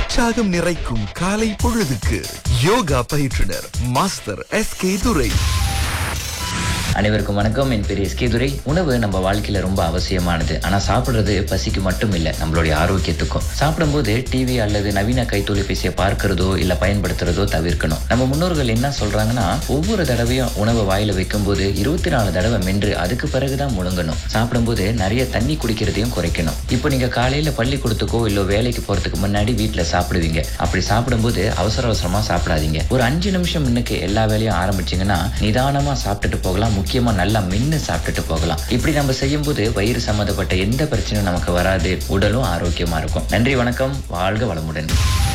உற்சாகம் நிறைக்கும் காலை பொழுதுக்கு யோகா பயிற்றுனர் மாஸ்டர் எஸ் கே துரை அனைவருக்கும் வணக்கம் என் பேர் எஸ்கே துரை உணவு நம்ம வாழ்க்கையில ரொம்ப அவசியமானது ஆனா சாப்பிடுறது பசிக்கு மட்டும் இல்ல நம்மளுடைய ஆரோக்கியத்துக்கும் சாப்பிடும்போது டிவி அல்லது நவீன கைத்தொலைபேசியை பார்க்கிறதோ இல்ல பயன்படுத்துறதோ தவிர்க்கணும் நம்ம முன்னோர்கள் என்ன சொல்றாங்கன்னா ஒவ்வொரு தடவையும் உணவை வாயில வைக்கும்போது இருபத்தி நாலு தடவை மென்று அதுக்கு பிறகுதான் முழுங்கணும் சாப்பிடும்போது நிறைய தண்ணி குடிக்கிறதையும் குறைக்கணும் இப்போ நீங்க காலையில பள்ளிக்கூடத்துக்கோ இல்ல வேலைக்கு போறதுக்கு முன்னாடி வீட்டுல சாப்பிடுவீங்க அப்படி சாப்பிடும்போது அவசர அவசரமா சாப்பிடாதீங்க ஒரு அஞ்சு நிமிஷம் முன்னுக்கு எல்லா வேலையும் ஆரம்பிச்சீங்கன்னா நிதானமா சாப்பிட்டுட்டு போகலாம் முக்கியமா நல்லா மென்னு சாப்பிட்டுட்டு போகலாம் இப்படி நம்ம செய்யும்போது வயிறு சம்மந்தப்பட்ட எந்த பிரச்சனையும் நமக்கு வராது உடலும் ஆரோக்கியமா இருக்கும் நன்றி வணக்கம் வாழ்க வளமுடன்